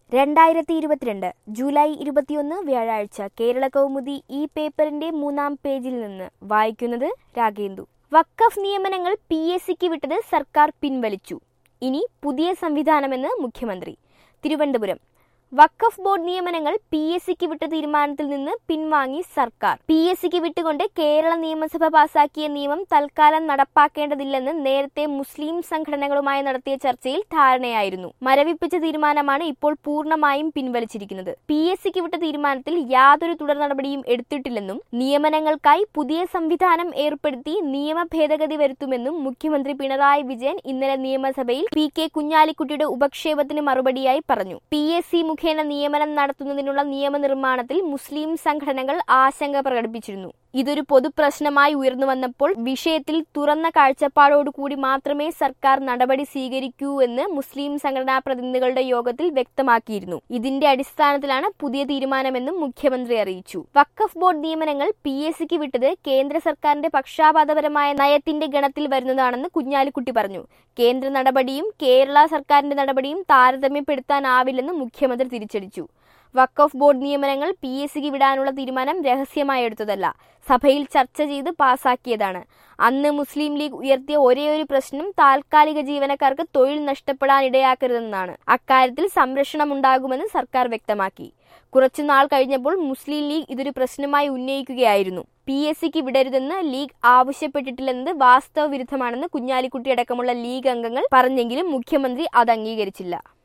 രണ്ടായിരത്തി ഇരുപത്തിരണ്ട് ജൂലൈ ഇരുപത്തിയൊന്ന് വ്യാഴാഴ്ച കേരള കൗമുദി ഈ പേപ്പറിന്റെ മൂന്നാം പേജിൽ നിന്ന് വായിക്കുന്നത് രാഗേന്ദു വക്കഫ് നിയമനങ്ങൾ പി എസ് സിക്ക് വിട്ടത് സർക്കാർ പിൻവലിച്ചു ഇനി പുതിയ സംവിധാനമെന്ന് മുഖ്യമന്ത്രി തിരുവനന്തപുരം വഖഫ് ബോർഡ് നിയമനങ്ങൾ പി എസ് സിക്ക് വിട്ട തീരുമാനത്തിൽ നിന്ന് പിൻവാങ്ങി സർക്കാർ പി എസ് സിക്ക് വിട്ടുകൊണ്ട് കേരള നിയമസഭ പാസാക്കിയ നിയമം തൽക്കാലം നടപ്പാക്കേണ്ടതില്ലെന്ന് നേരത്തെ മുസ്ലിം സംഘടനകളുമായി നടത്തിയ ചർച്ചയിൽ ധാരണയായിരുന്നു മരവിപ്പിച്ച തീരുമാനമാണ് ഇപ്പോൾ പൂർണ്ണമായും പിൻവലിച്ചിരിക്കുന്നത് പി എസ് സിക്ക് വിട്ട തീരുമാനത്തിൽ യാതൊരു തുടർ നടപടിയും എടുത്തിട്ടില്ലെന്നും നിയമനങ്ങൾക്കായി പുതിയ സംവിധാനം ഏർപ്പെടുത്തി നിയമ ഭേദഗതി വരുത്തുമെന്നും മുഖ്യമന്ത്രി പിണറായി വിജയൻ ഇന്നലെ നിയമസഭയിൽ പി കെ കുഞ്ഞാലിക്കുട്ടിയുടെ ഉപക്ഷേപത്തിന് മറുപടിയായി പറഞ്ഞു പി എസ് സി മുഖേന നിയമനം നടത്തുന്നതിനുള്ള നിയമനിർമ്മാണത്തിൽ മുസ്ലിം സംഘടനകൾ ആശങ്ക പ്രകടിപ്പിച്ചിരുന്നു ഇതൊരു പൊതുപ്രശ്നമായി ഉയർന്നു വന്നപ്പോൾ വിഷയത്തിൽ തുറന്ന കാഴ്ചപ്പാടോടുകൂടി മാത്രമേ സർക്കാർ നടപടി സ്വീകരിക്കൂ എന്ന് മുസ്ലിം സംഘടനാ പ്രതിനിധികളുടെ യോഗത്തിൽ വ്യക്തമാക്കിയിരുന്നു ഇതിന്റെ അടിസ്ഥാനത്തിലാണ് പുതിയ തീരുമാനമെന്നും മുഖ്യമന്ത്രി അറിയിച്ചു വഖഫ് ബോർഡ് നിയമനങ്ങൾ പി എസ് സിക്ക് വിട്ടത് കേന്ദ്ര സർക്കാരിന്റെ പക്ഷാപാതപരമായ നയത്തിന്റെ ഗണത്തിൽ വരുന്നതാണെന്ന് കുഞ്ഞാലിക്കുട്ടി പറഞ്ഞു കേന്ദ്ര നടപടിയും കേരള സർക്കാരിന്റെ നടപടിയും താരതമ്യപ്പെടുത്താനാവില്ലെന്ന് മുഖ്യമന്ത്രി തിരിച്ചടിച്ചു വഖഫ് ബോർഡ് നിയമനങ്ങൾ പി എസ് സിക്ക് വിടാനുള്ള തീരുമാനം രഹസ്യമായി എടുത്തതല്ല സഭയിൽ ചർച്ച ചെയ്ത് പാസാക്കിയതാണ് അന്ന് മുസ്ലിം ലീഗ് ഉയർത്തിയ ഒരേയൊരു പ്രശ്നം താൽക്കാലിക ജീവനക്കാർക്ക് തൊഴിൽ നഷ്ടപ്പെടാൻ ഇടയാക്കരുതെന്നാണ് അക്കാര്യത്തിൽ സംരക്ഷണം ഉണ്ടാകുമെന്ന് സർക്കാർ വ്യക്തമാക്കി കുറച്ചുനാൾ കഴിഞ്ഞപ്പോൾ മുസ്ലിം ലീഗ് ഇതൊരു പ്രശ്നമായി ഉന്നയിക്കുകയായിരുന്നു പി എസ് സിക്ക് വിടരുതെന്ന് ലീഗ് ആവശ്യപ്പെട്ടിട്ടില്ലെന്നത് വാസ്തവ വിരുദ്ധമാണെന്ന് കുഞ്ഞാലിക്കുട്ടി അടക്കമുള്ള ലീഗ് അംഗങ്ങൾ പറഞ്ഞെങ്കിലും മുഖ്യമന്ത്രി അത് അംഗീകരിച്ചില്ല